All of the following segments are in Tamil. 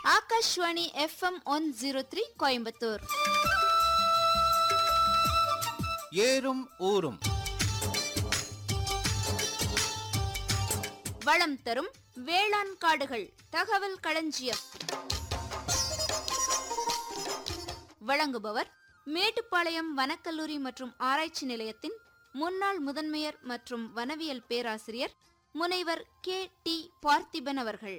Akashvani FM one zero three Coimbatore ஏறும் ஊரும் வளம் தரும் வேளாண் காடுகள் தகவல் களஞ்சியம் வழங்குபவர் மேட்டுப்பாளையம் வனக்கல்லூரி மற்றும் ஆராய்ச்சி நிலையத்தின் முன்னாள் முதன்மையர் மற்றும் வனவியல் பேராசிரியர் முனைவர் கே டி பார்த்திபன் அவர்கள்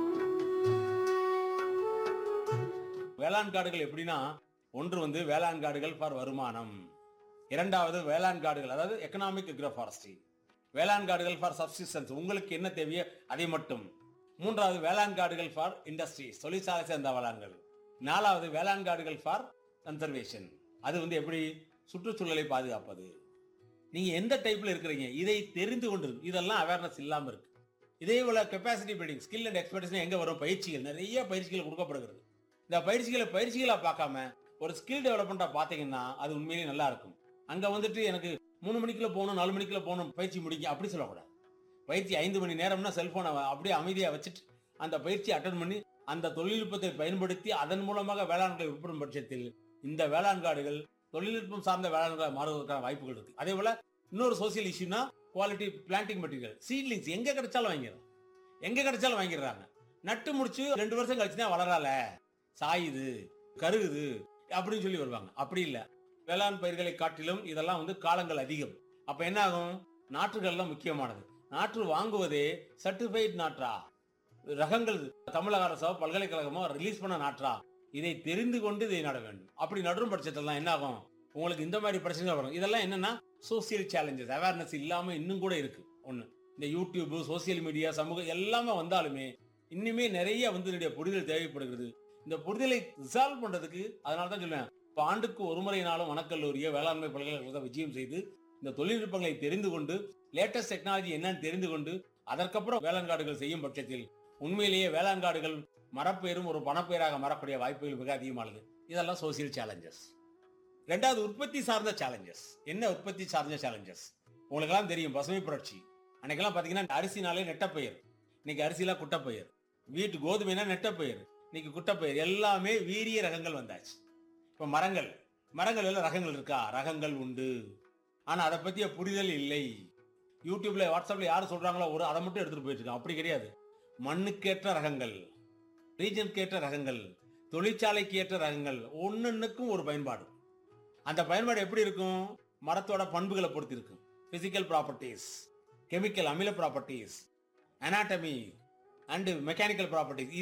வேளாண் காடுகள் எப்படின்னா ஒன்று வந்து வேளாண் காடுகள் ஃபார் வருமானம் இரண்டாவது வேளாண் காடுகள் அதாவது எக்கனாமிக் ஃபாரஸ்ட்ரி வேளாண் காடுகள் ஃபார் சப்சிஸ்டன்ஸ் உங்களுக்கு என்ன தேவையோ அதை மட்டும் மூன்றாவது வேளாண் காடுகள் ஃபார் இண்டஸ்ட்ரீஸ் தொழிற்சாலை சேர்ந்த வேளாண்கள் நாலாவது வேளாண் காடுகள் ஃபார் கன்சர்வேஷன் அது வந்து எப்படி சுற்றுச்சூழலை பாதுகாப்பது நீங்க எந்த டைப்ல இருக்கிறீங்க இதை தெரிந்து கொண்டு இதெல்லாம் அவேர்னஸ் இல்லாம இருக்கு இதே போல capacity building skill and expertise எங்க வரும் பயிற்சிகள் நிறைய பயிற்சிகள் கொடுக்கப்படுகிறது இந்த பயிற்சிகளை பயிற்சிகளா பார்க்காம ஒரு ஸ்கில் டெவலப்மெண்ட்டா பாத்தீங்கன்னா அது உண்மையிலேயே நல்லா இருக்கும் அங்க வந்துட்டு எனக்கு மூணு மணிக்குள்ள போகணும் நாலு மணிக்குள்ள போகணும் பயிற்சி முடிக்க அப்படி சொல்லக்கூடாது பயிற்சி ஐந்து மணி நேரம்னா செல்போனை அப்படியே அமைதியா வச்சுட்டு அந்த பயிற்சி அட்டன் பண்ணி அந்த தொழில்நுட்பத்தை பயன்படுத்தி அதன் மூலமாக வேளாண்களை உட்படும் பட்சத்தில் இந்த வேளாண் காடுகள் தொழில்நுட்பம் சார்ந்த வேளாண்களை மாறுவதற்கான வாய்ப்புகள் இருக்கு அதே போல இன்னொரு சோசியல் இஷ்யூனா குவாலிட்டி பிளான்டிங் மெட்டீரியல் சீட்லிங்ஸ் எங்க கிடைச்சாலும் வாங்கிடுறாங்க எங்க கிடைச்சாலும் வாங்கிடுறாங்க நட்டு முடிச்சு ரெண்டு வருஷம் கழிச்சு தான் வளரால சாயுது கருகுது அப்படின்னு சொல்லி வருவாங்க அப்படி இல்ல வேளாண் பயிர்களை காட்டிலும் இதெல்லாம் வந்து காலங்கள் அதிகம் அப்ப என்ன ஆகும் நாற்றுகள்லாம் முக்கியமானது நாற்று வாங்குவதே சர்டிஃபைட் நாற்றா ரகங்கள் தமிழக அரசோ பல்கலைக்கழகமோ ரிலீஸ் பண்ண நாற்றா இதை தெரிந்து கொண்டு இதை நட வேண்டும் அப்படி நடும் பட்சத்தில் என்ன ஆகும் உங்களுக்கு இந்த மாதிரி பிரச்சனைகள் வரும் இதெல்லாம் என்னன்னா சோசியல் சேலஞ்சஸ் அவேர்னஸ் இல்லாம இன்னும் கூட இருக்கு ஒண்ணு இந்த யூடியூப் சோசியல் மீடியா சமூகம் எல்லாமே வந்தாலுமே இன்னுமே நிறைய வந்து இதனுடைய புரிதல் தேவைப்படுகிறது இந்த புரிதலை ரிசால்வ் பண்றதுக்கு அதனால தான் சொல்லுவேன் இப்போ ஆண்டுக்கு ஒரு முறையினாலும் வனக்கல்லூரியை வேளாண்மை பல்கலைக்கழகத்தை விஜயம் செய்து இந்த தொழில்நுட்பங்களை தெரிந்து கொண்டு லேட்டஸ்ட் டெக்னாலஜி என்னன்னு தெரிந்து கொண்டு அதற்கப்புறம் வேளாண் காடுகள் செய்யும் பட்சத்தில் உண்மையிலேயே வேளாண் காடுகள் மரப்பெயரும் ஒரு பணப்பெயராக மாறக்கூடிய வாய்ப்புகள் மிக அதிகமானது இதெல்லாம் சோசியல் சேலஞ்சஸ் ரெண்டாவது உற்பத்தி சார்ந்த சேலஞ்சஸ் என்ன உற்பத்தி சார்ந்த சேலஞ்சஸ் உங்களுக்கெல்லாம் தெரியும் பசுமை புரட்சி அன்னைக்கெல்லாம் பாத்தீங்கன்னா அரிசினாலே நெட்டப்பயிர் இன்னைக்கு அரிசிலாம் குட்டப்பயிர் வீட்டு கோதுமைனா நெட்டப்பயிர் இன்னைக்கு குட்டப்பயிர் எல்லாமே வீரிய ரகங்கள் வந்தாச்சு இப்ப மரங்கள் மரங்கள் எல்லாம் ரகங்கள் இருக்கா ரகங்கள் உண்டு ஆனா அதை பத்திய புரிதல் இல்லை யூடியூப்ல வாட்ஸ்அப்ல யாரு சொல்றாங்களோ ஒரு அதை மட்டும் எடுத்துட்டு போயிட்டு இருக்கான் அப்படி கிடையாது மண்ணுக்கேற்ற ரகங்கள் ரீஜனுக்கேற்ற ரகங்கள் தொழிற்சாலைக்கு ஏற்ற ரகங்கள் ஒன்னொன்னுக்கும் ஒரு பயன்பாடு அந்த பயன்பாடு எப்படி இருக்கும் மரத்தோட பண்புகளை பொறுத்து இருக்கும் பிசிக்கல் ப்ராப்பர்ட்டிஸ் கெமிக்கல் அமில properties anatomy and mechanical properties